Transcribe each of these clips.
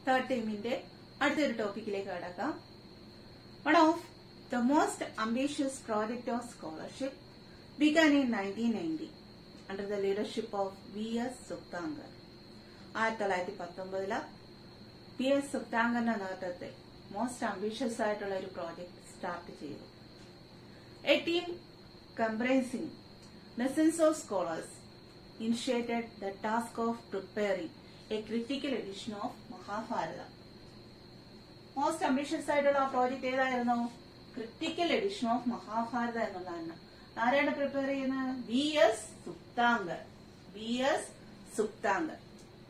Third ടൈമിന്റെ അടുത്തൊരു ടോപ്പിക്കിലേക്ക് കടക്കാം one of the most ambitious project of scholarship began in nineteen ninety under the leadership of V S Sukthankar ആയിരത്തി തൊള്ളായിരത്തി പത്തൊമ്പതില് P S സുക്താങ്കറിന്റെ നേതൃത്വത്തിൽ മോസ്റ്റ് അംബീഷ്യസ് ആയിട്ടുള്ള ഒരു പ്രോജക്ട് സ്റ്റാർട്ട് ചെയ്തു a team comprising dozens of scholars initiated the task of preparing a critical edition of Mahabharata most ambitious ആയിട്ടുള്ള ആ project ഏതായിരുന്നു critical edition of Mahabharata എന്നുള്ളതാണ് ആരാണ് പ്രിപ്പയർ ചെയ്യുന്നത് V S Sukthankar V S Sukthankar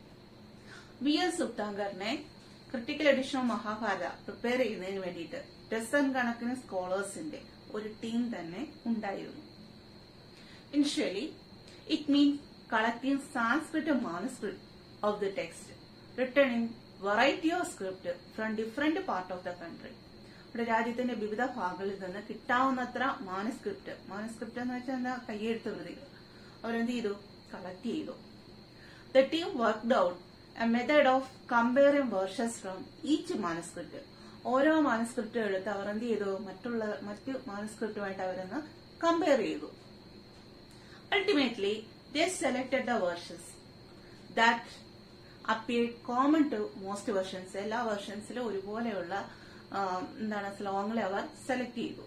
V S സുക്താങ്കറിനെ critical edition of Mahabharata prepare ചെയ്യുന്നതിന് വേണ്ടിയിട്ട് dozen കണക്കിന് സ്കോളേഴ്സിന്റെ ഒരു ടീം തന്നെ ഉണ്ടായിരുന്നു Initially, it means collecting Sanskrit manuscript of the text written in variety of script from different part of the country. ഇവിടെ രാജ്യത്തിന്റെ വിവിധ ഭാഗങ്ങളിൽ നിന്ന് കിട്ടാവുന്നത്ര മാനസ്ക്രിപ്റ്റ് മാനസ്ക്രിപ്റ്റ് എന്ന് വെച്ചാൽ എന്താ കയ്യെഴുത്ത് കൃതികൾ അവരെന്ത് ചെയ്തു കളക്ട് ചെയ്തു the team worked out a method of comparing verses from each manuscript ഓരോ മാനസ്ക്രിപ്റ്റ് എടുത്ത് അവർ എന്ത് ചെയ്തു മറ്റുള്ള മറ്റു മാനസ്ക്രിപ്റ്റുമായിട്ട് അവരൊന്ന് കമ്പയർ ചെയ്തു Ultimately, they selected the versions that appeared common to most versions. എല്ലാ വെർഷൻസിലും ഒരുപോലെയുള്ള ആ, എന്താണ് ശ്ലോകങ്ങളെ അവർ സെലക്ട് ചെയ്തു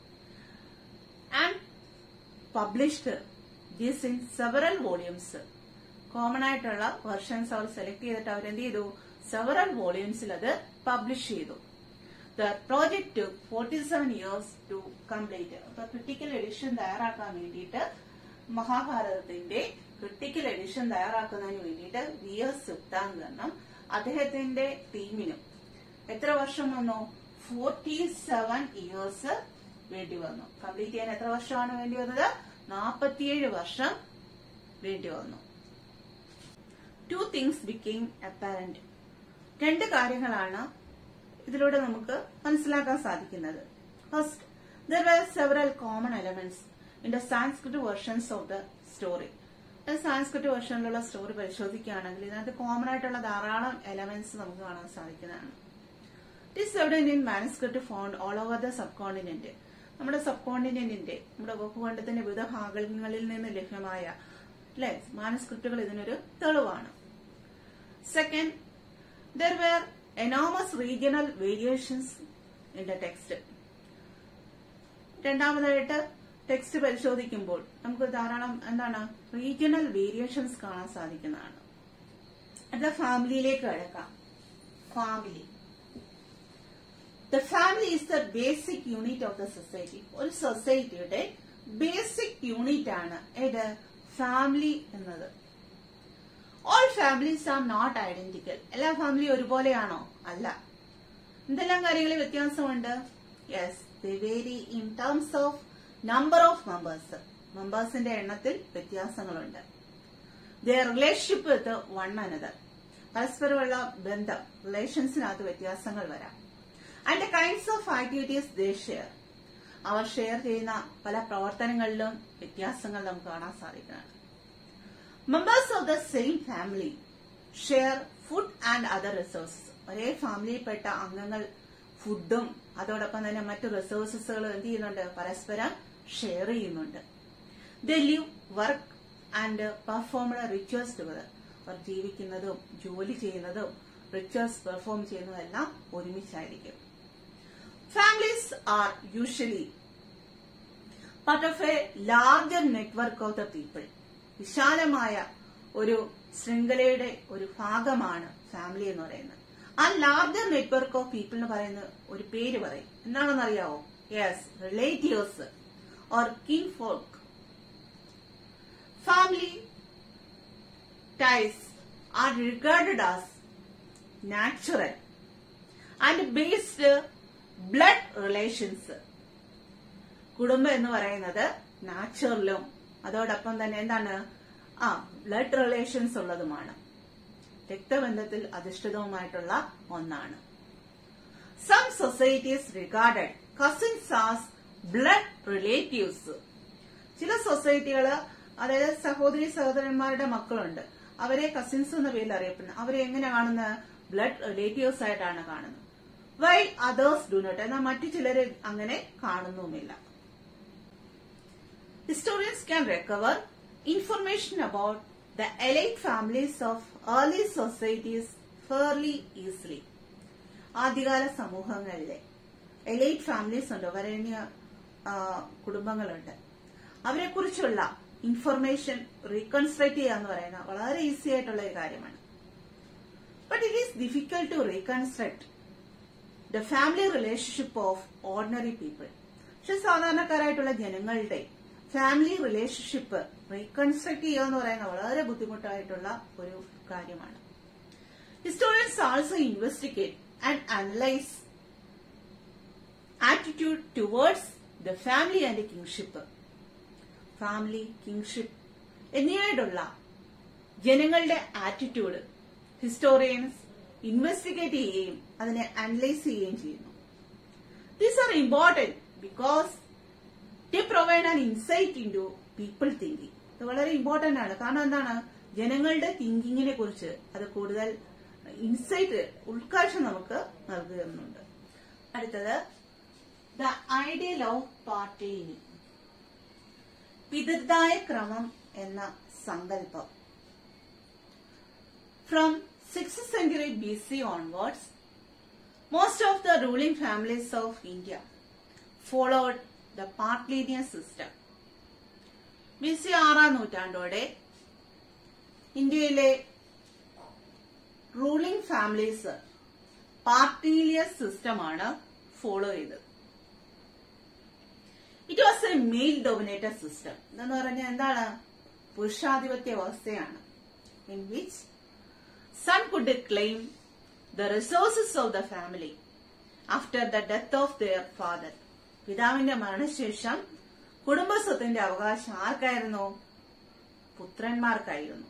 and published this in several volumes common ആയിട്ടുള്ള വെർഷൻസ് അവർ സെലക്ട് ചെയ്തിട്ട് അവർ എന്ത് ചെയ്തു സെവറൽ വോളിയൂംസിൽ അത് പബ്ലിഷ് ചെയ്തു the project forty seven years to complete അപ്പൊ ക്രിട്ടിക്കൽ എഡിഷൻ തയ്യാറാക്കാൻ വേണ്ടിയിട്ട് മഹാഭാരതത്തിന്റെ ക്രിട്ടിക്കൽ എഡിഷൻ തയ്യാറാക്കുന്നതിന് വേണ്ടിയിട്ട് വി എസ് സുക്താങ്കരണം അദ്ദേഹത്തിന്റെ ടീമിനും എത്ര വർഷം വന്നു ഫോർട്ടി സെവൻ ഇയേഴ്സ് വേണ്ടി വന്നു കംപ്ലീറ്റ് ചെയ്യാൻ എത്ര വർഷമാണ് വേണ്ടി വന്നത് നാൽപ്പത്തിയേഴ് വർഷം വേണ്ടി വന്നു ടു തിങ്സ് ബിക്കെയിം അപ്പാരന്റ് രണ്ട് കാര്യങ്ങളാണ് ഇതിലൂടെ നമുക്ക് മനസ്സിലാക്കാൻ സാധിക്കുന്നത് first there were several common elements in the Sanskrit versions of the story Sanskrit വെർഷനിലുള്ള സ്റ്റോറി പരിശോധിക്കുകയാണെങ്കിൽ ഇതിനകത്ത് കോമൺ ആയിട്ടുള്ള ധാരാളം എലമെന്റ്സ് നമുക്ക് കാണാൻ സാധിക്കുന്നതാണ് it evident in manuscript found all over the subcontinent നമ്മുടെ സബ് കോണ്ടിനെന്റിന്റെ നമ്മുടെ ഉപഭൂഖണ്ഡത്തിന്റെ വിവിധ ഭാഗങ്ങളിൽ നിന്ന് ലഭ്യമായ അല്ലെ മാനസ്ക്രിപ്റ്റുകൾ ഇതിനൊരു തെളിവാണ് second there were enormous regional variations in the text രണ്ടാമതായിട്ട് ടെക്സ്റ്റ് പരിശോധിക്കുമ്പോൾ നമുക്ക് ധാരാളം എന്താണ് റീജിയണൽ വേരിയേഷൻസ് കാണാൻ സാധിക്കുന്നതാണ് അത് ഫാമിലിയിലേക്ക് കിടക്കാം family the family is the basic unit of the society ഒരു സൊസൈറ്റിയുടെ ബേസിക് യൂണിറ്റ് ആണ് ഏത് ഫാമിലി എന്നത് all families are not identical എല്ലാ ഫാമിലിയും ഒരുപോലെയാണോ അല്ല എന്തെല്ലാം കാര്യങ്ങളിൽ വ്യത്യാസമുണ്ട് yes the vary in terms of number of members മെമ്പേഴ്സിന്റെ എണ്ണത്തിൽ വ്യത്യാസങ്ങളുണ്ട് the relationship with one another പരസ്പരമുള്ള ബന്ധം റിലേഷൻസിനകത്ത് വ്യത്യാസങ്ങൾ വരാം and kinds of activities they share അവർ ഷെയർ ചെയ്യുന്ന പല പ്രവർത്തനങ്ങളിലും വ്യത്യാസങ്ങൾ നമുക്ക് കാണാൻ സാധിക്കുന്നതാണ് members of the same family share food and other resources ഒരേ ഫാമിലിയിൽപ്പെട്ട അംഗങ്ങൾ ഫുഡും അതോടൊപ്പം തന്നെ മറ്റു റിസോഴ്സസുകൾ എന്ത് ചെയ്യുന്നുണ്ട് പരസ്പരം ഷെയർ ചെയ്യുന്നുണ്ട് the live work and perform rituals together അവർ ജീവിക്കുന്നതും ജോലി ചെയ്യുന്നതും റിച്വൽസ് പെർഫോം ചെയ്യുന്നതെല്ലാം ഒരുമിച്ചായിരിക്കും families are usually part of a larger network of the people വിശാലമായ ഒരു ശൃംഖലയുടെ ഒരു ഭാഗമാണ് ഫാമിലി എന്ന് പറയുന്നത് ആ ലാർജർ നെറ്റ്വർക്ക് ഓഫ് പീപ്പിൾ എന്ന് പറയുന്ന ഒരു പേര് പറയും എന്താണെന്ന് അറിയാവോ yes relatives or kinfolk family ties are regarded as natural and based blood relations കുടുംബം എന്ന് പറയുന്നത് നാച്ചുറലും അതോടൊപ്പം തന്നെ എന്താണ് ആ ബ്ലഡ് റിലേഷൻസ് ഉള്ളതുമാണ് രക്തബന്ധത്തിൽ അധിഷ്ഠിതവുമായിട്ടുള്ള ഒന്നാണ് some societies regarded cousins as blood relatives ചില സൊസൈറ്റികള് അതായത് സഹോദരി സഹോദരന്മാരുടെ മക്കളുണ്ട് അവരെ കസിൻസ് എന്ന പേരിൽ അറിയപ്പെടുന്നു അവരെ എങ്ങനെ കാണുന്നത് ബ്ലഡ് റിലേറ്റീവ്സ് ആയിട്ടാണ് കാണുന്നത് വൈ അതേഴ്സ് ഡു നോട്ട് എന്നാൽ മറ്റു ചിലര് അങ്ങനെ കാണുന്നുമില്ല Historians can recover information about the elite families of early societies fairly easily. ആദ്യകാല സമൂഹങ്ങളിലെ എലൈറ്റ് ഫാമിലീസ് ഉണ്ട് വരേണ്യ ആ, കുടുംബങ്ങളുണ്ട് അവരെ കുറിച്ചുള്ള ഇൻഫർമേഷൻ റീകൺസ്ട്രക്ട് ചെയ്യുക എന്ന് പറയുന്നത് വളരെ ഈസി ആയിട്ടുള്ള ഒരു കാര്യമാണ് but it is difficult to reconstruct the family relationship of ordinary people പക്ഷെ സാധാരണക്കാരായിട്ടുള്ള ജനങ്ങളുടെ ഫാമിലി റിലേഷൻഷിപ്പ് റീകൺസ്ട്രക്ട് ചെയ്യുക എന്ന് പറയുന്നത് വളരെ ബുദ്ധിമുട്ടായിട്ടുള്ള ഒരു കാര്യമാണ് historians also investigate and analyse attitude towards the family and kinship family kinship എന്നിവയോടുള്ള ജനങ്ങളുടെ ആറ്റിറ്റ്യൂഡ് ഹിസ്റ്റോറിയൻസ് ഇൻവെസ്റ്റിഗേറ്റ് ചെയ്യുകയും അതിനെ അനലൈസ് ചെയ്യുകയും ചെയ്യുന്നു these are important because they provide an insight into people thinking ഇത് വളരെ ഇമ്പോർട്ടന്റ് ആണ് കാരണം എന്താണ് ജനങ്ങളുടെ തിങ്കിങ്ങിനെ കുറിച്ച് അത് കൂടുതൽ ഇൻസൈറ്റ് ഉൾക്കാഴ്ച നമുക്ക് നൽകുന്നുണ്ട് അടുത്തത് ദ ഐഡിയൽ ഓഫ് പാർട്ടേനി പിതൃദായ ക്രമം എന്ന സങ്കല്പം from six century B C onwards most of the ruling families of India followed the patrilineal system B C ആറാം നൂറ്റാണ്ടോടെ ഇന്ത്യയിലെ റൂളിംഗ് ഫാമിലീസ് പാർട്ടീലിയർ സിസ്റ്റമാണ് ഫോളോ ചെയ്തത് it was a male dominated system എന്ന് പറഞ്ഞാൽ എന്താണ് പുരുഷാധിപത്യ വ്യവസ്ഥയാണ് in which son could claim the resources of the family after the death of their father പിതാവിന്റെ മരണശേഷം കുടുംബസ്വത്തിന്റെ അവകാശം ആർക്കായിരുന്നു പുത്രന്മാർക്കായിരുന്നു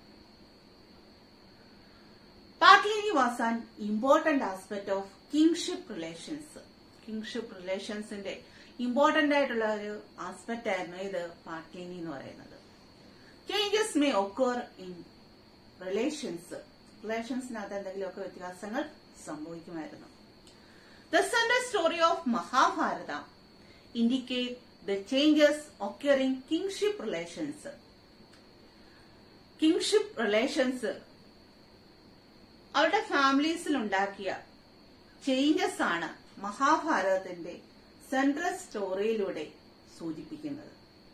patriliny was an important aspect of kinship relations kinship റിലേഷൻസിന്റെ ഇമ്പോർട്ടന്റ് ആയിട്ടുള്ള ഒരു ആസ്പെക്ട് ആയിരുന്നു ഇത് പാർട്ട്ലിനി എന്ന് പറയുന്നത് changes may occur in relations റിലേഷൻസിനകത്ത് എന്തെങ്കിലുമൊക്കെ വ്യത്യാസങ്ങൾ സംഭവിക്കുമായിരുന്നു the central story of Mahabharata indicate the changes occurring kinship relations kinship relations അവരുടെ ഫാമിലീസിൽ ഉണ്ടാക്കിയ ചേഞ്ചസ് ആണ് മഹാഭാരതത്തിന്റെ സെൻട്രൽ സ്റ്റോറിയിലൂടെ സൂചിപ്പിക്കുന്നത്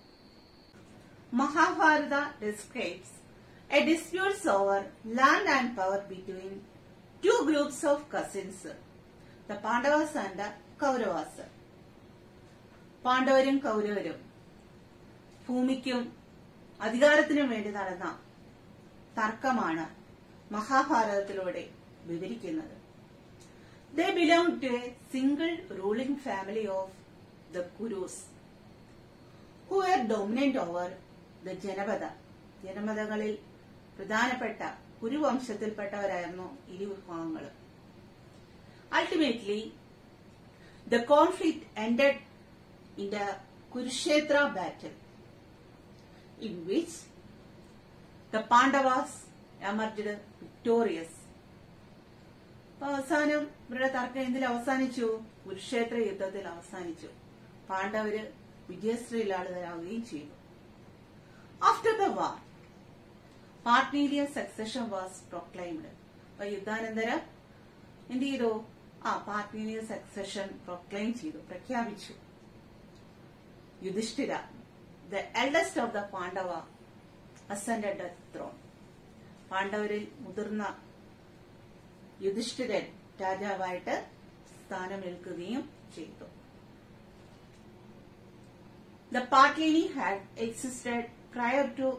Mahabharata describes a disputes over land and power between two groups of cousins the Pandavas and കൗരവാസ് പാണ്ഡവരും കൗരവരും ഭൂമിക്കും അധികാരത്തിനും വേണ്ടി നടന്ന തർക്കമാണ് മഹാഭാരതത്തിലൂടെ വിവരിക്കുന്നത് they belong to a single ruling family of the Kurus who are dominant over the janapada ജനപദങ്ങളിൽ പ്രധാനപ്പെട്ട കുരുവംശത്തിൽപ്പെട്ടവരായിരുന്നു ഇരു വിഭാഗങ്ങളും ultimately the conflict ended in the Kurukshetra battle in which the Pandavas emerged victorious അപ്പൊ അവസാനം ഇവരുടെ തർക്കം എന്തിൽ അവസാനിച്ചു കുരുക്ഷേത്ര യുദ്ധത്തിൽ അവസാനിച്ചു പാണ്ഡവര് വിജയശ്രീലാളിതരാകുകയും ചെയ്തു after the war patrilineal succession was proclaimed അപ്പൊ യുദ്ധാനന്തരം എന്ത് ചെയ്തു ആ പാർട്ടീലിയർ സക്സഷൻ പ്രൊക്ലൈം ചെയ്തു പ്രഖ്യാപിച്ചു Yudhishthira the eldest of the Pandava ascended the throne പാണ്ഡവരിൽ മുതിർന്ന യുധിഷ്ഠിരൻ രാജാവായിട്ട് സ്ഥാനമേൽക്കുകയും ചെയ്തു the patriliny had existed prior to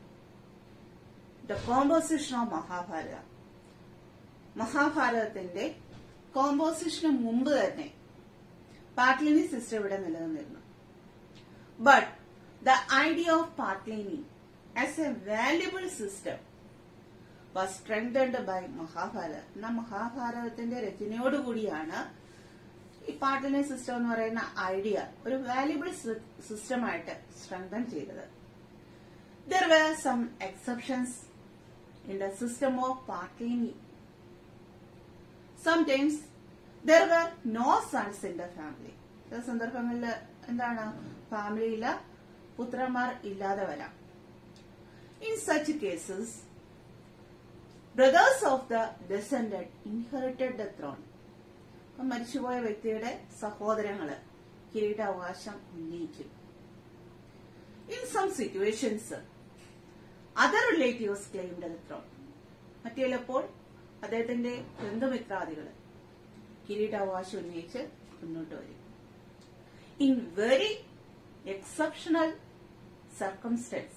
the composition of Mahabharata മഹാഭാരതത്തിന്റെ കോമ്പോസിഷന് മുമ്പ് തന്നെ പാർട്ട്ലിനി സിസ്റ്റം ഇവിടെ നിലനിന്നിരുന്നു but the idea of patriliny as a valuable system was strengthened by Mahabharat എന്നാൽ മഹാഭാരതത്തിന്റെ രചനയോടുകൂടിയാണ് ഈ പാർട്ടിനെ സിസ്റ്റം എന്ന് പറയുന്ന ഐഡിയ ഒരു വാല്യുബിൾ സിസ്റ്റമായിട്ട് സ്ട്രെങ്തൻ ചെയ്തത് there were some exceptions in the system of patriliny sometimes there were no sons in the family ചില സന്ദർഭങ്ങളിൽ എന്താണ് ഫാമിലിയിൽ പുത്രന്മാർ ഇല്ലാതെ വരാം in such cases brothers of the descended inherited the throne അപ്പം മരിച്ചുപോയ വ്യക്തിയുടെ സഹോദരങ്ങള് കിരീടാവകാശം ഉന്നയിക്കും in some situations other relatives claimed the throne മറ്റു ചിലപ്പോൾ അദ്ദേഹത്തിന്റെ ബന്ധുമിത്രാദികള് കിരീടാവകാശം ഉന്നയിച്ച് മുന്നോട്ട് വരും in very exceptional circumstance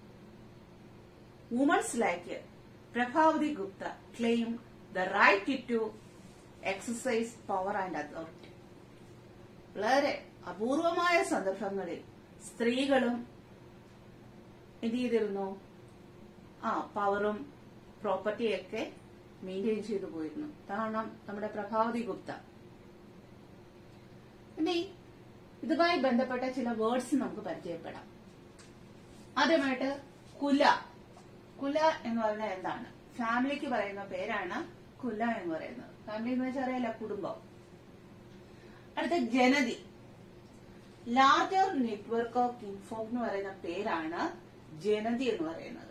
women's like Prabhavati Gupta claim the right to exercise power and authority വളരെ അപൂർവമായ സന്ദർഭങ്ങളിൽ സ്ത്രീകളും എന്ത് ചെയ്തിരുന്നു ആ പവറും പ്രോപ്പർട്ടിയൊക്കെ മെയിൻറ്റെയിൻ ചെയ്തു പോയിരുന്നു കാരണം നമ്മുടെ പ്രഭാവതി ഗുപ്ത ഇനി ഇതുമായി ബന്ധപ്പെട്ട ചില വേർഡ്സ് നമുക്ക് പരിചയപ്പെടാം ആദ്യമായിട്ട് കുല കുല എന്ന് പറഞ്ഞാൽ എന്താണ് ഫാമിലിക്ക് പറയുന്ന പേരാണ് കുല എന്ന് പറയുന്നത് ഫാമിലി എന്ന് വെച്ചാൽ അറിയാലോ കുടുംബം അടുത്ത jnati larger network of kinfolk എന്ന് പറയുന്ന പേരാണ് ജനതി എന്ന് പറയുന്നത്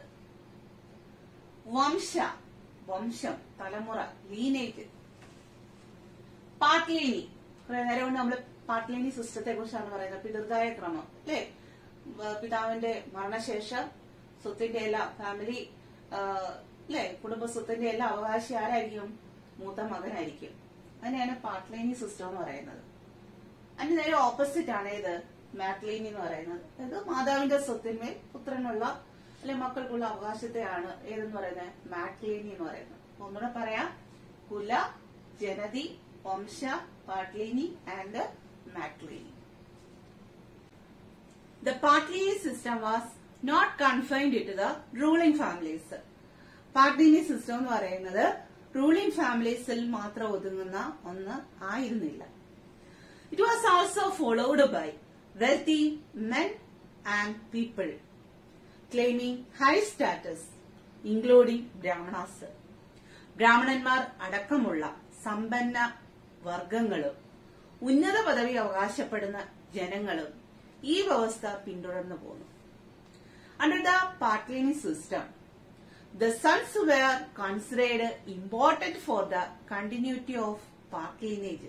വംശ വംശം തലമുറ ലീനേജ് പാട്ലേനി കുറെ നേരം കൊണ്ട് നമ്മള് പാട്ലേനി സിസ്റ്റത്തെ കുറിച്ചാണ് പറയുന്നത് പിതൃതായ ക്രമം അല്ലെ പിതാവിന്റെ മരണശേഷം സ്വത്തിന്റെ എല്ലാം ഫാമിലി അല്ലെ കുടുംബ സ്വത്തിന്റെ എല്ലാം അവകാശി ആരായിരിക്കും മൂത്ത മകനായിരിക്കും അതിനെയാണ് പാട്ലേനി സിസ്റ്റം എന്ന് പറയുന്നത് അതിന് നേരെ ഓപ്പോസിറ്റ് ആണ് ഇത് മാറ്റ്ലീനി എന്ന് പറയുന്നത് അതായത് മാതാവിന്റെ സ്വത്തിന്മേൽ പുത്രനുള്ള അല്ലെ മക്കൾക്കുള്ള അവകാശത്തെയാണ് ഏതെന്ന് പറയുന്നത് മാറ്റ്ലീനി എന്ന് പറയുന്നത് ഒന്നുകൂടെ പറയാം kula jnati vamsha patriliny and matriliny The Patlini system was not confined to the ruling families. Patriliny system എന്ന് പറയുന്നത് റൂളിംഗ് ഫാമിലീസിൽ മാത്രം ഒതുങ്ങുന്ന ഒന്ന് ആയിരുന്നില്ല it was also followed by wealthy men and people claiming high status including Brahmanas ബ്രാഹ്മണന്മാർ അടക്കമുള്ള സമ്പന്ന വർഗങ്ങളും ഉന്നത പദവി അവകാശപ്പെടുന്ന ജനങ്ങളും ഈ വ്യവസ്ഥ പിന്തുടർന്നു പോന്നു under the patriliny system the sons were considered important for the continuity of patrilineage.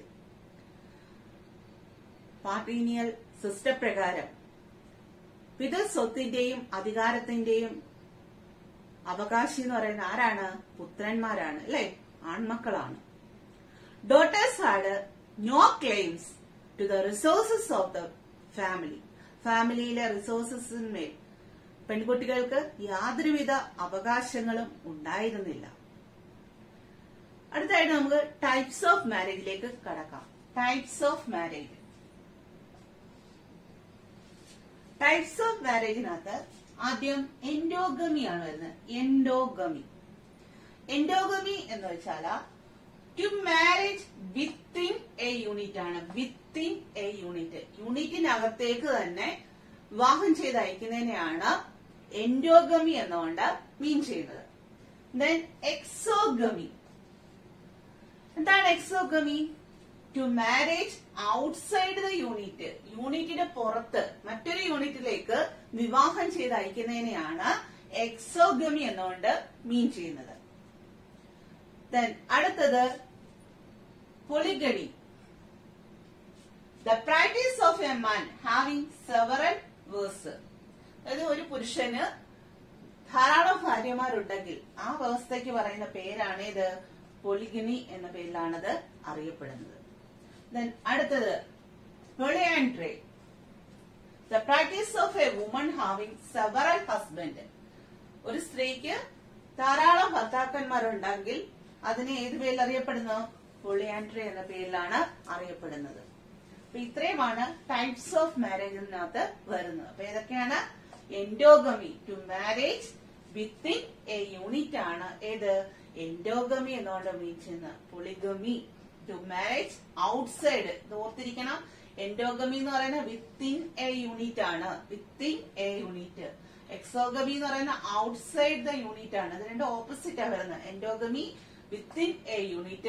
Patrilineal സിസ്റ്റപ്രകാരം പിതൃ സ്വത്തിന്റെയും അധികാരത്തിന്റെയും അവകാശി എന്ന് പറയുന്ന ആരാണ് പുത്രന്മാരാണ് അല്ലെ ആൺമക്കളാണ് daughters had no claims to the resources of the family ഫാമിലിയിലെ റിസോഴ്സസിന്മേൽ പെൺകുട്ടികൾക്ക് യാതൊരുവിധ അവകാശങ്ങളും ഉണ്ടായിരുന്നില്ല അടുത്തായിട്ട് നമുക്ക് ടൈപ്സ് ഓഫ് മാരേജിലേക്ക് കടക്കാം types of marriage types of മാരേജിനകത്ത് ആദ്യം എൻഡോഗമി ആണ് വരുന്നത് എൻഡോഗമി എൻഡോഗമി എന്ന് വെച്ചാൽ to marriage within a unit ആണ് വിത്തിൻ എ യൂണിറ്റ് യൂണിറ്റിനകത്തേക്ക് തന്നെ വിവാഹം ചെയ്ത് അയക്കുന്നതിനെയാണ് എൻഡോഗമി എന്നുകൊണ്ട് മീൻ ചെയ്യുന്നത് ദെൻ എക്സോഗമി എന്താണ് exogamy to marriage outside the unit യൂണിറ്റിന്റെ പുറത്ത് മറ്റൊരു യൂണിറ്റിലേക്ക് വിവാഹം ചെയ്ത് അയക്കുന്നതിനെയാണ് എക്സോഗമി എന്നുകൊണ്ട് മീൻ ചെയ്യുന്നത് ദെൻ അടുത്തത് polygyny the practice of a man having several wives അതായത് ഒരു പുരുഷന് ധാരാളം ഭാര്യമാരുണ്ടെങ്കിൽ ആ വ്യവസ്ഥയ്ക്ക് പറയുന്ന പേരാണ് ഇത് പൊളിഗിനി എന്ന പേരിലാണത് അറിയപ്പെടുന്നത് ദെൻ അടുത്തത് polyandry the practice of a woman having several husband ഒരു സ്ത്രീക്ക് ധാരാളം ഭർത്താക്കന്മാരുണ്ടെങ്കിൽ അതിനെ ഏത് പേരിൽ അറിയപ്പെടുന്നു പൊളിയാൻഡ്രേ എന്ന പേരിലാണ് അറിയപ്പെടുന്നത് അപ്പൊ ഇത്രയുമാണ് ടൈപ്സ് ഓഫ് മാരേജിനകത്ത് വരുന്നത് അപ്പൊ ഏതൊക്കെയാണ് endogamy to marriage within a unit ആണ് ഏത് എൻഡോഗമി എന്നുകൊണ്ട് മീൻ ചെയ്യുന്നത് പൊളിഗമി ടു മാരേജ് ഔട്ട്സൈഡ് ഇത് ഓർത്തിരിക്കണം എൻഡോഗമി എന്ന് പറയുന്നത് വിത്തിൻ എ യൂണിറ്റ് ആണ് വിത്തിൻ എ യൂണിറ്റ് എക്സോഗമി എന്ന് പറയുന്ന ഔട്ട്സൈഡ് ദ യൂണിറ്റ് ആണ് ഇത് രണ്ട് ഓപ്പോസിറ്റ് ആണ് വരുന്നത് എൻഡോഗമി വിത്തിൻ എ യൂണിറ്റും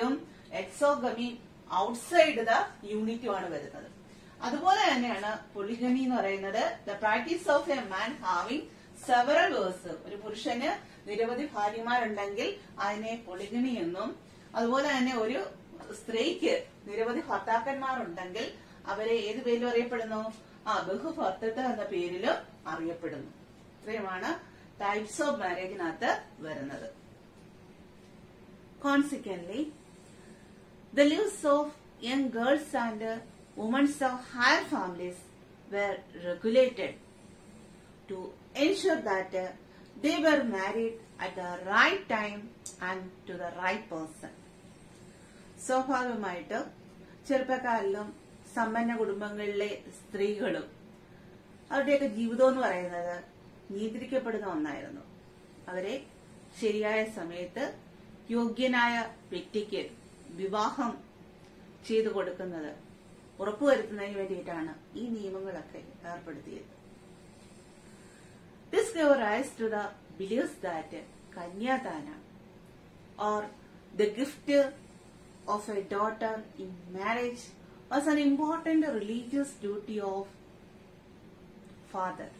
എക്സോഗമി ഔട്ട്സൈഡ് ദ യൂണിറ്റുമാണ് വരുന്നത് അതുപോലെ തന്നെയാണ് പൊളിഗമി എന്ന് പറയുന്നത് the practice of a man having several wives ഒരു പുരുഷന് നിരവധി ഭാര്യമാരുണ്ടെങ്കിൽ അതിനെ പൊളിഗമി എന്നും അതുപോലെ തന്നെ ഒരു സ്ത്രീക്ക് നിരവധി ഭർത്താക്കന്മാരുണ്ടെങ്കിൽ അവരെ ഏത് പേരിലും അറിയപ്പെടുന്നു ആ ബഹുഭർത്തൃത്വം എന്ന പേരിലും അറിയപ്പെടുന്നു ഇത്രയുമാണ് ടൈപ്സ് ഓഫ് മാരേജിനകത്ത് വരുന്നത് consequently The lives of young girls and uh, women of higher families were regulated to ensure that uh, they were married at the right time and to the right person. സ്വാഭാവികമായിട്ട് ചെറുപ്പക്കാരിലും സമ്പന്ന കുടുംബങ്ങളിലെ സ്ത്രീകളും അവരുടെയൊക്കെ ജീവിതം എന്ന് പറയുന്നത് നിയന്ത്രിക്കപ്പെടുന്ന ഒന്നായിരുന്നു അവരെ ശരിയായ സമയത്ത് യോഗ്യനായ വ്യക്തിക്ക് വിവാഹം ചെയ്തു കൊടുക്കുന്നത് ഉറപ്പുവരുത്തുന്നതിന് വേണ്ടിയിട്ടാണ് ഈ നിയമങ്ങളൊക്കെ ഏർപ്പെടുത്തിയത് This gave rise to the beliefs that Kanyadana or the gift of a daughter in marriage was an important religious duty of father.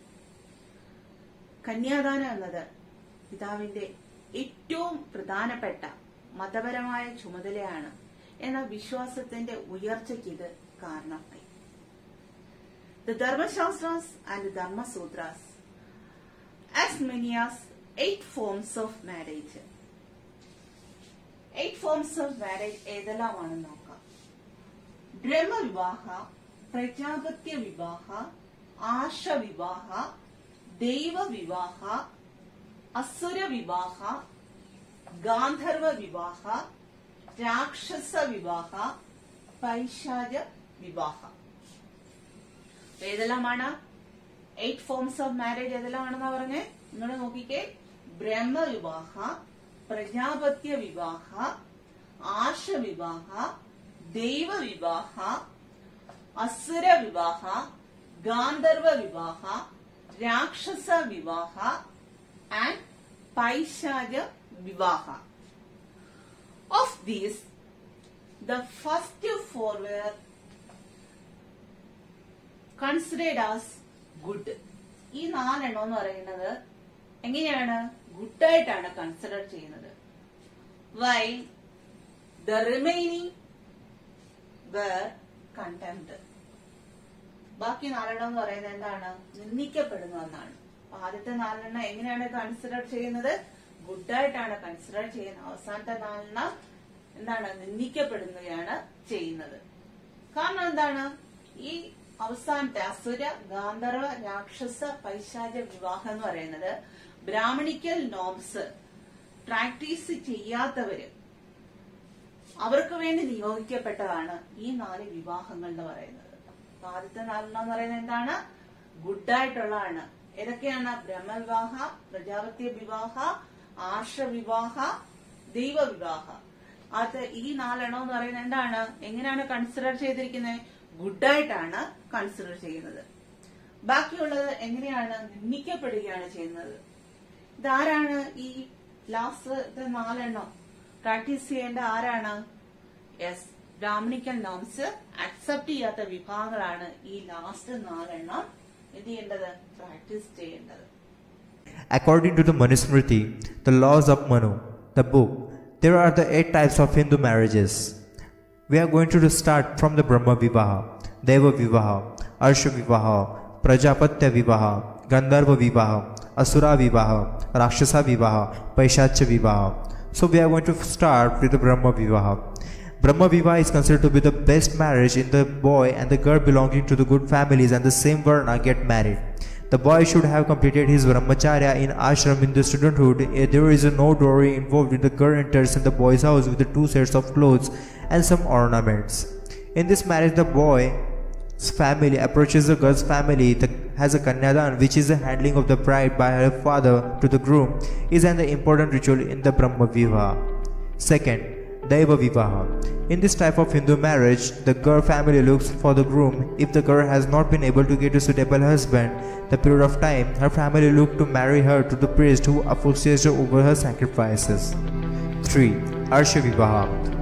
കന്യാദാനം എന്നത് പിതാവിന്റെ ഏറ്റവും പ്രധാനപ്പെട്ട മതപരമായ ചുമതലയാണ് എന്ന വിശ്വാസത്തിന്റെ ഉയർച്ചയ്ക്ക് ഇത് കാരണമായി the Dharmashastras and Dharmasutras as many as eight forms of marriage eight forms of marriage ഏതെല്ലാമാണെന്ന് നോക്കാം ബ്രഹ്മവിവാഹ പ്രജാപത്യ വിവാഹ ആശവിവാഹ ദൈവവിവാഹ അസുര വിവാഹ ഗാന്ധർവ വിവാഹ രാക്ഷസ വിവാഹ പൈശാച വിവാഹ ഏതെല്ലാമാണ് എയ്റ്റ് ഫോംസ് ഓഫ് മാരേജ് ഏതെല്ലാമാണെന്നാ പറഞ്ഞേ നിങ്ങൾ നോക്കിക്കേ ബ്രഹ്മവിവാഹ പ്രജാപത്യ വിവാഹ ആശവിവാഹ ദൈവവിവാഹ അസുര വിവാഹ ഗാന്ധർവ വിവാഹ രാക്ഷസ വിവാഹ ആൻഡ് പൈശാച വിവാഹ Of these, the first four were considered as good. ഈ നാലെണ്ണം എന്ന് പറയുന്നത് എങ്ങനെയാണ് ഗുഡായിട്ടാണ് കൺസിഡർ ചെയ്യുന്നത് why the remaining were contempt ബാക്കി നാലെണ്ണം എന്ന് പറയുന്നത് എന്താണ് നിന്ദിക്കപ്പെടുന്നു എന്നാണ് അപ്പൊ ആദ്യത്തെ നാലെണ്ണം എങ്ങനെയാണ് കൺസിഡർ ചെയ്യുന്നത് ഗുഡായിട്ടാണ് കൺസിഡർ ചെയ്യുന്നത് അവസാനത്തെ നാലെണ്ണം എന്താണ് നിന്ദിക്കപ്പെടുകയാണ് ചെയ്യുന്നത് കാരണം എന്താണ് ഈ അവസാനത്തെ അസുര ഗാന്ധർവ രാക്ഷസ പൈശാച വിവാഹം എന്ന് പറയുന്നത് ബ്രാഹ്മണിക്കൽ നോംസ് പ്രാക്ടീസ് ചെയ്യാത്തവര് അവർക്ക് വേണ്ടി നിയോഗിക്കപ്പെട്ടതാണ് ഈ നാല് വിവാഹങ്ങൾ എന്ന് പറയുന്നത് അപ്പൊ ആദ്യത്തെ നാലെണ്ണം എന്ന് പറയുന്നത് എന്താണ് ഗുഡായിട്ടുള്ളതാണ് ഏതൊക്കെയാണ് ബ്രഹ്മവിവാഹ പ്രജാപത്യ വിവാഹ ആർഷവിവാഹ ദൈവവിവാഹ അത് ഈ നാലെണ്ണം എന്ന് പറയുന്നത് എന്താണ് എങ്ങനെയാണ് കൺസിഡർ ചെയ്തിരിക്കുന്നത് ഗുഡായിട്ടാണ് കൺസിഡർ ചെയ്യുന്നത് ബാക്കിയുള്ളത് എങ്ങനെയാണ് നിന്ദിക്കപ്പെടുകയാണ് ചെയ്യുന്നത് ഇതാരാണ് ഈ ലാസ്റ്റ് നാലെണ്ണം പ്രാക്ടീസ് ചെയ്യേണ്ട ആരാണ് യെസ് ബ്രാഹ്മണിക്കൽ നോംസ് അക്സെപ്റ്റ് ചെയ്യാത്ത വിഭാഗങ്ങളാണ് ഈ ലാസ്റ്റ് നാലെണ്ണം എന്ത് ചെയ്യേണ്ടത് പ്രാക്ടീസ് ചെയ്യേണ്ടത് According to the Manusmriti, the laws of Manu, the book, there are the eight types of Hindu marriages. We are going to start from the Brahma Vivaha, Deva Vivaha, Arsha Vivaha, Prajapatya Vivaha, Gandharva Vivaha, Asura Vivaha, Rakshasa Vivaha, Paishacha Vivaha. So we are going to start with the Brahma Vivaha. Brahma Vivaha is considered to be the best marriage in the boy and the girl belonging to the good families and the same Varna get married. The boy should have completed his brahmacharya in ashram in the studenthood. Eh, There is no dowry involved in the girl enters in the boy's house with the two sets of clothes and some ornaments. In this marriage, the boy's family approaches the girl's family, the, has a kanyadan, which is the handling of the bride by her father to the groom, is an important ritual in the Brahma Vivaha. Second, Daiva Vivaha. In this type of Hindu marriage, the girl family looks for the groom. If the girl has not been able to get a suitable husband, the period of time, her family look to marry her to the priest who officiates over her sacrifices. 3. Arsha Vivaha.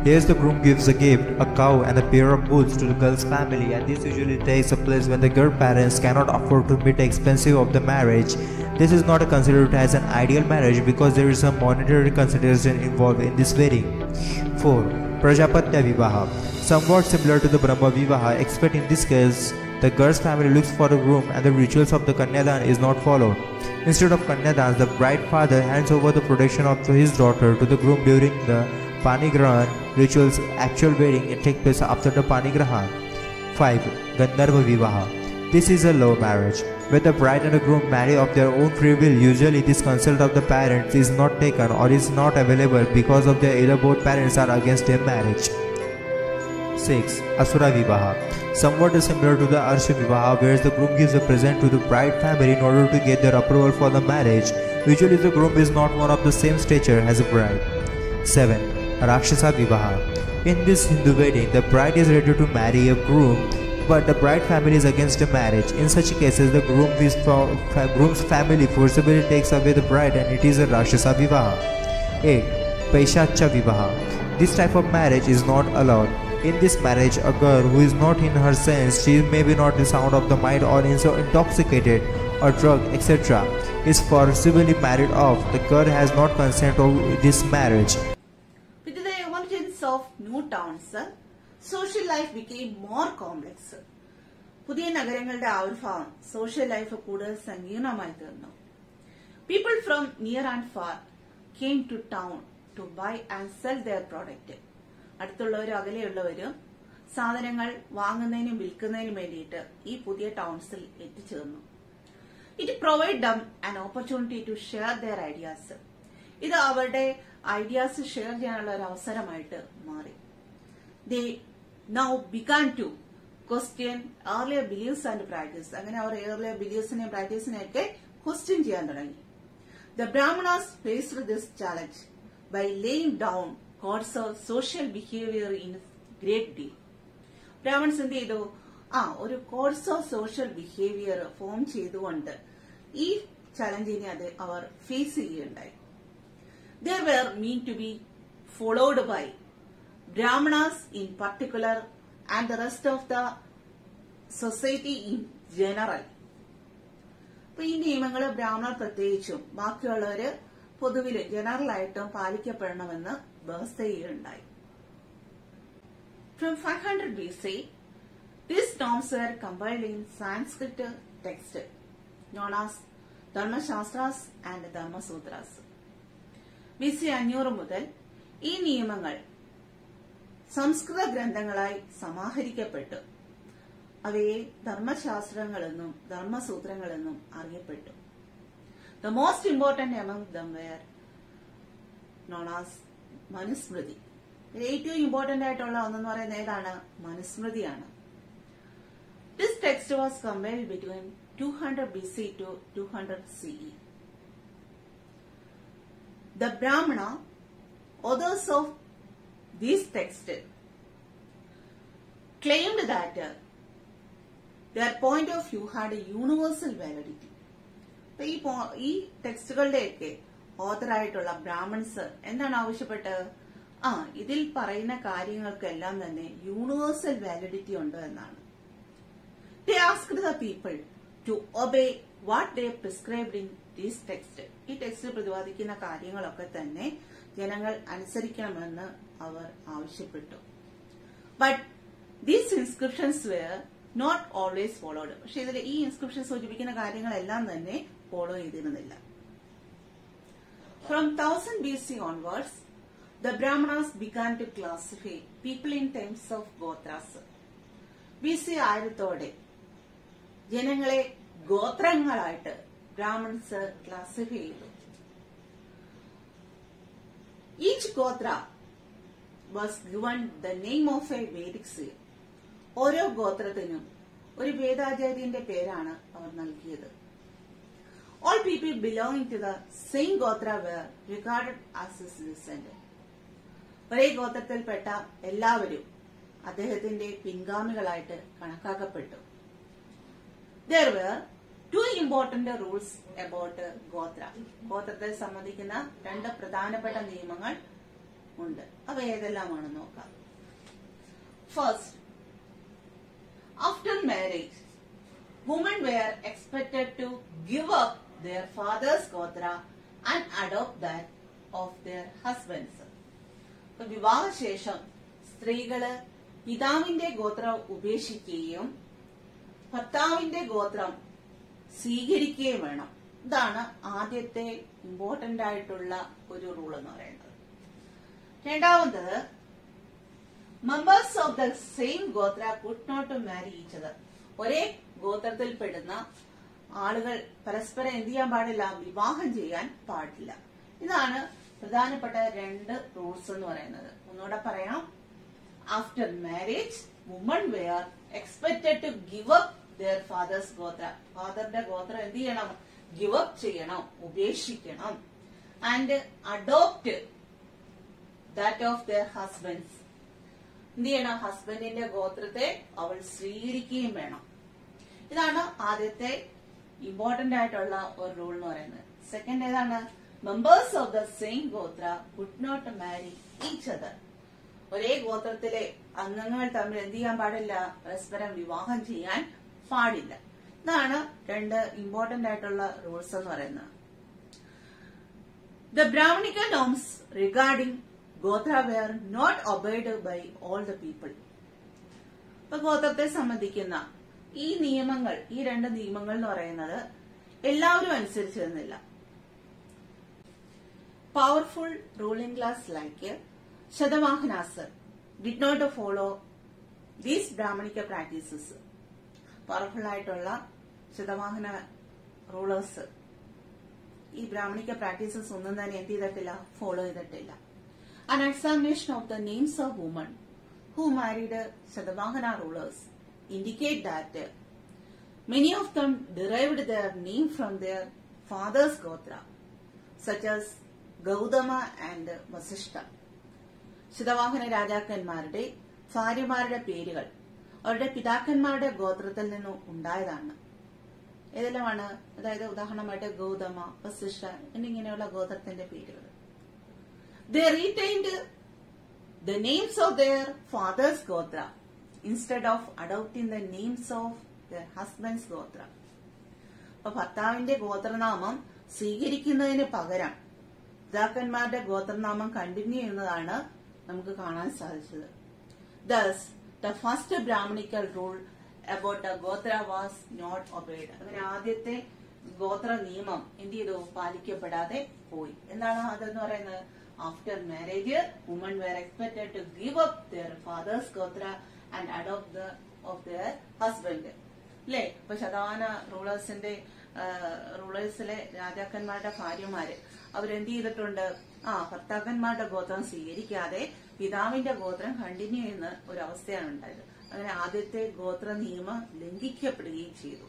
Here's the groom gives a gift, a cow and a pair of bulls to the girl's family and this usually takes a place when the girl parents cannot afford to meet the expenses of the marriage. This is not considered as an ideal marriage because there is a monetary consideration involved in this wedding. 4. Prajapatya Vivaha Somewhat similar to the Brahma Vivaha except in this case the girl's family looks for a groom and the rituals of the Kanyadan is not followed. Instead of Kanyadan, the bride father hands over the protection of his daughter to the groom during the Panigrahan rituals. Actual wedding takes place after the Panigrahan. 5. Gandharva Vivaha This is a love marriage. Where the bride and the groom marry of their own free will, usually this consent of the parents is not taken or is not available because of their either both parents are against their marriage. 6. Asura Vivaha Somewhat similar to the Arsha Vivaha, where the groom gives a present to the bride family in order to get their approval for the marriage. Usually, the groom is not one of the same stature as a bride. 7. Rakshasa Vivaha In this Hindu wedding, the bride is ready to marry a groom, but the bride family is against the marriage. In such cases, the groom is for, fa- groom's family forcibly takes away the bride, and it is a Rakshasa Vivaha. 8. Paishacha Vivaha This type of marriage is not allowed. In this marriage, a girl who is not in her sense, she may be not the sound of the mind or is so intoxicated or drugged, etc., is forcibly married off. The girl has not consent of this marriage. With the emergence of new towns, social life became more complex. പുതിയ നഗരങ്ങളുടെ ആവിർഭാവം social life കൂടുതൽ സങ്കീർണമായി തീർന്നു people from near and far came to town to buy and sell their product അടുത്തുള്ളവരും അകലെയുള്ളവരും സാധനങ്ങൾ വാങ്ങുന്നതിനും വിൽക്കുന്നതിനും വേണ്ടിയിട്ട് ഈ പുതിയ ടൗൺസിൽ എത്തിച്ചേർന്നു it provide them an opportunity to share their ideas ഇത് അവരുടെ ഐഡിയാസ് ഷെയർ ചെയ്യാനുള്ള ഒരു അവസരമായിട്ട് മാറി they now began to question earlier beliefs and practice അങ്ങനെ അവർ ഏർലിയർ ബിലീവ്സിനെയും പ്രാക്ടീസിനെയൊക്കെ ക്വസ്റ്റ്യൻ ചെയ്യാൻ തുടങ്ങി the Brahmanas faced this challenge by laying down codes of social behaviour in great deal Brahmans എന്ത് ചെയ്തു ആ ഒരു codes of social behaviour form ചെയ്തുകൊണ്ട് ഈ ചലഞ്ചിനെ അത് അവർ ഫേസ് ചെയ്യുകയുണ്ടായി there were mean to be followed by Brahmanas in particular and the rest of the society in general. അപ്പൊ ഈ നിയമങ്ങൾ ബ്രാഹ്മണർ പ്രത്യേകിച്ചും ബാക്കിയുള്ളവര് പൊതുവില് ജനറൽ ആയിട്ടും പാലിക്കപ്പെടണമെന്ന് വ്യവസ്ഥ ചെയ്യുകയുണ്ടായി From 500 BC, these norms were compiled in Sanskrit text known as Dharmashastras and Dharmasutras. B C അഞ്ഞൂറ് മുതൽ ഈ നിയമങ്ങൾ സംസ്കൃത ഗ്രന്ഥങ്ങളായി സമാഹരിക്കപ്പെട്ടു അവയെ ധർമ്മശാസ്ത്രങ്ങളെന്നും ധർമ്മസൂത്രങ്ങളെന്നും അറിയപ്പെട്ടു the most important among them were known as Manusmriti ഇതിൽ ഏറ്റവും ഇമ്പോർട്ടന്റ് ആയിട്ടുള്ള ഒന്നെന്ന് പറയുന്നത് ഏതാണ് മനുസ്മൃതിയാണ് this text was compiled between two hundred B C to two hundred CE The Brahmana, authors of this text, claimed that uh, their point of view had a universal validity. അപ്പൊ ഈ പോ- ഈ ടെക്സ്റ്റുകളുടെയൊക്കെ ഓതറായിട്ടുള്ള Brahmins എന്താണ് ആവശ്യപ്പെട്ടത് ആ ഇതിൽ പറയുന്ന കാര്യങ്ങൾക്കെല്ലാം തന്നെ യൂണിവേഴ്സൽ വാലിഡിറ്റി ഉണ്ട് എന്നാണ് They asked the people to obey what they prescribed in this text. ഈ ടെക്സ്റ്റിൽ പ്രതിപാദിക്കുന്ന കാര്യങ്ങളൊക്കെ തന്നെ ജനങ്ങൾ അനുസരിക്കണമെന്ന് അവർ ആവശ്യപ്പെട്ടു but these inscriptions were not always followed പക്ഷെ ഇതിൽ ഈ ഇൻസ്ക്രിപ്ഷൻ സൂചിപ്പിക്കുന്ന കാര്യങ്ങളെല്ലാം തന്നെ ഫോളോ ചെയ്തിരുന്നില്ല From 1000 BC onwards, the Brahmanas began to classify people in terms of gotras. B C ആയിരത്തോടെ ജനങ്ങളെ ഗോത്രങ്ങളായിട്ട് ബ്രാഹ്മൺസ് ക്ലാസിഫൈ ചെയ്തു each gotra was given the name of a Vedic seer ഓരോ ഗോത്രത്തിനും ഒരു വേദാചാര്യന്റെ പേരാണ് അവർ നൽകിയത് all people belonging to the same gotra were regarded as his descend ഒരേ ഗോത്രത്തിൽപ്പെട്ട എല്ലാവരും അദ്ദേഹത്തിന്റെ പിൻഗാമികളായിട്ട് കണക്കാക്കപ്പെട്ടു there were two important rules about gotra ഗോത്രത്തെ സംബന്ധിക്കുന്ന രണ്ട് പ്രധാനപ്പെട്ട നിയമങ്ങൾ ഉണ്ട് അവ ഏതെല്ലാമാണെന്ന് നോക്കാം first after marriage women were expected to give up their father's gotra and adopt that of their husbands. അപ്പൊ വിവാഹശേഷം സ്ത്രീകള് പിതാവിന്റെ ഗോത്രം ഉപേക്ഷിക്കുകയും ഭർത്താവിന്റെ ഗോത്രം സ്വീകരിക്കുകയും വേണം ഇതാണ് ആദ്യത്തെ ഇമ്പോർട്ടന്റ് ആയിട്ടുള്ള ഒരു റൂൾ എന്ന് പറയുന്നത് രണ്ടാമത് members of the same gotra could not marry each other ഒരേ ഗോത്രത്തിൽപ്പെടുന്ന ആളുകൾ പരസ്പരം എന്ത് ചെയ്യാൻ പാടില്ല വിവാഹം ചെയ്യാൻ പാടില്ല ഇതാണ് പ്രധാനപ്പെട്ട രണ്ട് റൂൾസ് എന്ന് പറയുന്നത് ഒന്നുകൂടെ പറയാം after marriage woman were expected to give up their father's gotra ഫാദറിന്റെ ഗോത്രം എന്ത് ചെയ്യണം ഗിവ് അപ്പ് ചെയ്യണം ഉപേക്ഷിക്കണം and adopt that of their husband's എന്ത് ചെയ്യണം ഹസ്ബൻഡിന്റെ ഗോത്രത്തെ അവൾ സ്വീകരിക്കുകയും വേണം ഇതാണ് ആദ്യത്തെ ഇമ്പോർട്ടന്റ് ആയിട്ടുള്ള ഒരു റൂൾ എന്ന് പറയുന്നത് സെക്കൻഡ് ഏതാണ് members of the same gotra would not marry each other ഒരേ ഗോത്രത്തിലെ അംഗങ്ങൾ തമ്മിൽ എന്ത് ചെയ്യാൻ പാടില്ല പരസ്പരം വിവാഹം ചെയ്യാൻ പാടില്ല ഇതാണ് രണ്ട് ഇമ്പോർട്ടന്റ് ആയിട്ടുള്ള റൂൾസ് എന്ന് പറയുന്നത് The Brahmanical norms regarding Gotra were not obeyed by all the people. ഇപ്പൊ ഗോത്രത്തെ സംബന്ധിക്കുന്ന ഈ നിയമങ്ങൾ ഈ രണ്ട് നിയമങ്ങൾ എന്ന് പറയുന്നത് എല്ലാവരും അനുസരിച്ചിരുന്നില്ല powerful ruling class like Satavahanas did not follow these brahmanical practices powerful ആയിട്ടുള്ള ശതവാഹന റൂളേഴ്സ് ഈ ബ്രാഹ്മണിക പ്രാക്ടീസസ് ഒന്നും തന്നെ എന്ത് ചെയ്തിട്ടില്ല ഫോളോ ചെയ്തിട്ടില്ല An examination of the names of women who married Sadavahana rulers indicate that many of them derived their name from their father's gotra, such as Gautama and Vasishta. Satavahana രാജാക്കന്മാരുടെ ഭാര്യമാരുടെ പേരുകൾ അവരുടെ പിതാക്കന്മാരുടെ ഗോത്രത്തിൽ നിന്നും ഉണ്ടായതാണ് ഏതെല്ലാമാണ് അതായത് ഉദാഹരണമായിട്ട് ഗൗതമ വസിഷ്ഠ എന്നിങ്ങനെയുള്ള ഗോത്രത്തിന്റെ പേരുകൾ they retained the names of their father's gotra instead of adopting the names of their husband's gotra. അപ്പൊ ഭർത്താവിന്റെ ഗോത്രനാമം സ്വീകരിക്കുന്നതിന് പകരം പിതാക്കന്മാരുടെ ഗോത്രനാമം കണ്ടിന്യൂ ചെയ്യുന്നതാണ് നമുക്ക് കാണാൻ സാധിച്ചത് thus the first brahmanical rule about the gotra was not obeyed അങ്ങനെ ആദ്യത്തെ ഗോത്ര നിയമം എന്ത് ചെയ്തു പാലിക്കപ്പെടാതെ പോയി എന്താണ് അതെന്ന് പറയുന്നത് after marriage woman were expected to give up their father's gotra and adopt the of their husband അല്ലേ ഇപ്പൊ ശതമാന റൂളേഴ്സിന്റെ റൂളേഴ്സിലെ രാജാക്കന്മാരുടെ ഭാര്യമാര് അവരെന്ത് ചെയ്തിട്ടുണ്ട് ആ ഭർത്താക്കന്മാരുടെ ഗോത്രം സ്വീകരിക്കാതെ പിതാവിന്റെ ഗോത്രം കണ്ടിന്യൂ ചെയ്യുന്ന ഒരു അവസ്ഥയാണ് ഉണ്ടായത് അങ്ങനെ ആദ്യത്തെ ഗോത്ര നിയമം ലംഘിക്കപ്പെടുകയും ചെയ്തു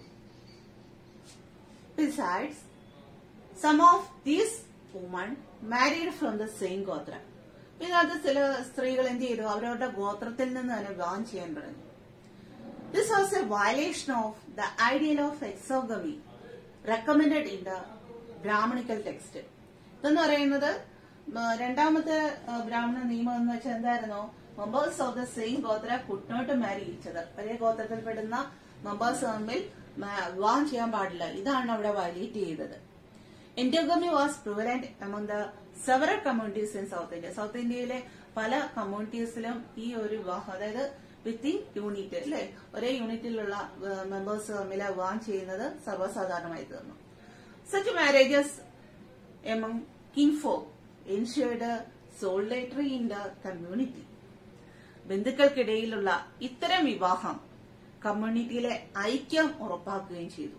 Besides, some of these women married from the same ഗോത്ര ഇതിനകത്ത് ചില സ്ത്രീകൾ എന്ത് ചെയ്തു അവരവരുടെ ഗോത്രത്തിൽ നിന്ന് തന്നെ വിവാഹം ചെയ്യാൻ തുടങ്ങി this was a violation of the ideal of exogamy recommended in the brahmanical text ഇതെന്ന് പറയുന്നത് ഉം, രണ്ടാമത്തെ ആ, ബ്രാഹ്മണ നിയമം എന്ന് വെച്ചാൽ എന്തായിരുന്നു members of the same gotra could not marry each other ഒരേ ഗോത്രത്തിൽപ്പെടുന്ന മെമ്പേഴ്സ് തമ്മിൽ മാ- വിവാഹം ചെയ്യാൻ പാടില്ല ഇതാണ് അവിടെ വയലേറ്റ് ചെയ്തത് Endogamy was prevalent among the several communities in South India. South ഇന്ത്യയിലെ പല കമ്മ്യൂണിറ്റീസിലും ഈ ഒരു വിവാഹം അതായത് വിത്തിൻ യൂണിറ്റ് അല്ലെ ഒരേ യൂണിറ്റിലുള്ള മെമ്പേഴ്സ് തമ്മിൽ വിവാഹം ചെയ്യുന്നത് സർവ്വസാധാരണമായി തീർന്നു such marriages among kinfolk ensured solidarity in the community ബന്ധുക്കൾക്കിടയിലുള്ള ഇത്തരം വിവാഹം കമ്മ്യൂണിറ്റിയിലെ ഐക്യം ഉറപ്പാക്കുകയും ചെയ്തു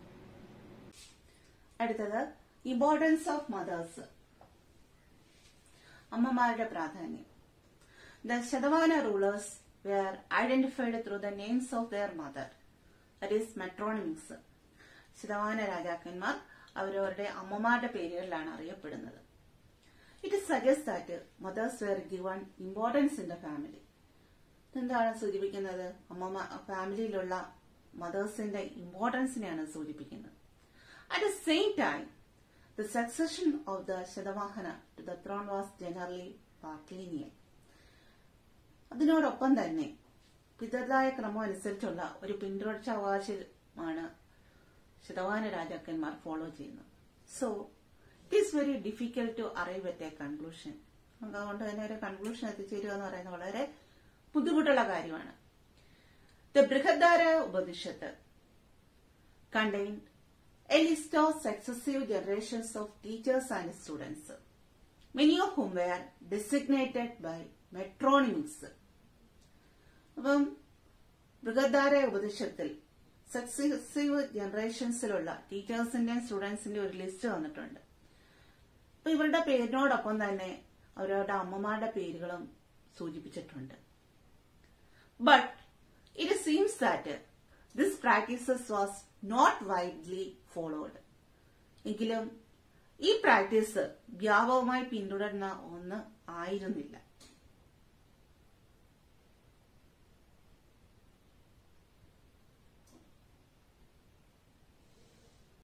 അടുത്തത് ഇമ്പോർട്ടൻസ് ഓഫ് മദേഴ്സ് അമ്മമാരുടെ പ്രാധാന്യം the Satavahana rulers were identified through the names of their mother that is metronymics Satavahana രാജാക്കന്മാർ അവരവരുടെ അമ്മമാരുടെ പേരുകളിലാണ് അറിയപ്പെടുന്നത് it suggest that mothers were given importance in the family ഇതെന്താണ് സൂചിപ്പിക്കുന്നത് അമ്മ ഫാമിലിയിലുള്ള മദേഴ്സിന്റെ ഇമ്പോർട്ടൻസിനെയാണ് സൂചിപ്പിക്കുന്നത് at the same time the succession of the Shadavahana to the throne was generally patrilineal അതിനോടൊപ്പം തന്നെ പിതൃതായ ക്രമം അനുസരിച്ചുള്ള ഒരു പിന്തുടർച്ചാവകാശമാണ് ശതമാന രാജാക്കന്മാർ ഫോളോ ചെയ്യുന്നത് so it is very difficult to arrive at a conclusion അതുകൊണ്ട് തന്നെ ഒരു കൺക്ലൂഷൻ എത്തിച്ചേരുക എന്ന് പറയുന്നത് വളരെ ബുദ്ധിമുട്ടുള്ള കാര്യമാണ് the Brihadaranyaka Upanishad contained a list of successive generations of teachers and students, many of whom were designated by metronyms. അപ്പം ബൃഹദ്ധാര ഉപദേശത്തിൽ സക്സസീവ് ജനറേഷൻസിലുള്ള ടീച്ചേഴ്സിന്റെയും സ്റ്റുഡൻസിന്റെയും ഒരു ലിസ്റ്റ് വന്നിട്ടുണ്ട് അപ്പൊ ഇവരുടെ പേരിനോടൊപ്പം തന്നെ അവരവരുടെ അമ്മമാരുടെ പേരുകളും സൂചിപ്പിച്ചിട്ടുണ്ട് but it seems that this practices was not widely followed എങ്കിലും ഈ പ്രാക്ടീസ് വ്യാപകമായി പിന്തുടരുന്ന ഒന്ന് ആയിരുന്നില്ല